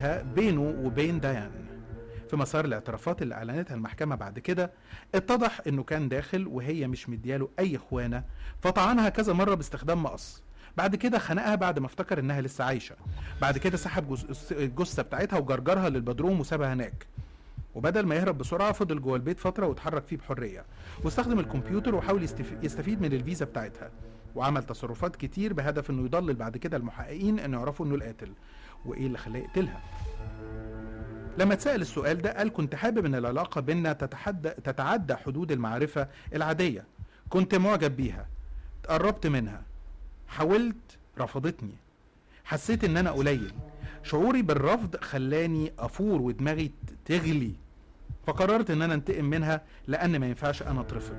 بينه وبين ديان في مسار الاعترافات اللي اعلنتها المحكمه بعد كده اتضح انه كان داخل وهي مش مدياله اي خوانه فطعنها كذا مره باستخدام مقص بعد كده خنقها بعد ما افتكر انها لسه عايشه بعد كده سحب جز- الجثه بتاعتها وجرجرها للبدروم وسابها هناك وبدل ما يهرب بسرعه فضل جوه البيت فتره واتحرك فيه بحريه واستخدم الكمبيوتر وحاول يستف- يستفيد من الفيزا بتاعتها وعمل تصرفات كتير بهدف انه يضلل بعد كده المحققين انه يعرفوا انه القاتل وايه اللي خلاه يقتلها لما اتسأل السؤال ده قال كنت حابب ان العلاقة بيننا تتحدى تتعدى حدود المعرفة العادية كنت معجب بيها قربت منها حاولت رفضتني حسيت ان انا قليل شعوري بالرفض خلاني افور ودماغي ت- تغلي فقررت ان انا انتقم منها لان ما ينفعش انا اترفض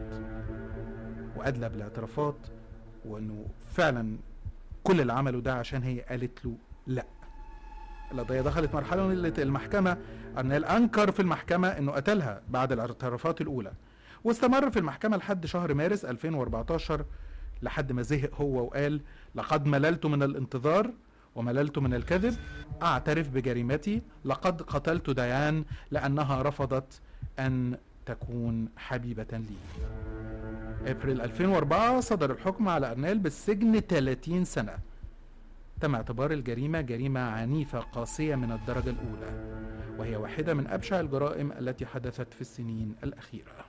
وادلى بالاعترافات وانه فعلا كل اللي عمله ده عشان هي قالت له لا القضية دخلت مرحلة من المحكمة أرنيل أنكر في المحكمة أنه قتلها بعد الاعترافات الأولى واستمر في المحكمة لحد شهر مارس 2014 لحد ما زهق هو وقال لقد مللت من الانتظار ومللت من الكذب أعترف بجريمتي لقد قتلت ديان لأنها رفضت أن تكون حبيبة لي ابريل 2004 صدر الحكم على أرنيل بالسجن 30 سنة تم اعتبار الجريمة جريمة عنيفة قاسية من الدرجة الأولى وهي واحدة من أبشع الجرائم التي حدثت في السنين الأخيرة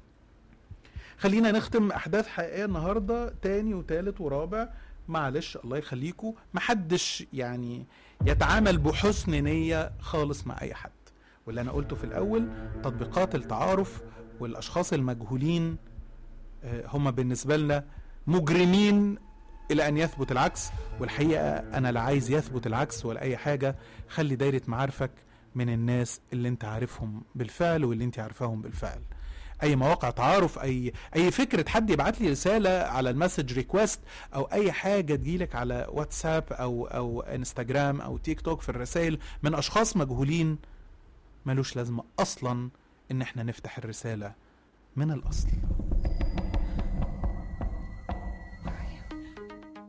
خلينا نختم أحداث حقيقية النهاردة تاني وتالت ورابع معلش الله يخليكم محدش يعني يتعامل بحسن نية خالص مع أي حد واللي أنا قلته في الأول تطبيقات التعارف والأشخاص المجهولين آه، هم بالنسبة لنا مجرمين الى ان يثبت العكس والحقيقه انا لا عايز يثبت العكس ولا اي حاجه خلي دايره معارفك من الناس اللي انت عارفهم بالفعل واللي انت عارفاهم بالفعل اي مواقع تعارف اي اي فكره حد يبعت لي رساله على المسج ريكوست او اي حاجه تجيلك على واتساب او او انستجرام او تيك توك في الرسائل من اشخاص مجهولين ملوش لازمه اصلا ان احنا نفتح الرساله من الاصل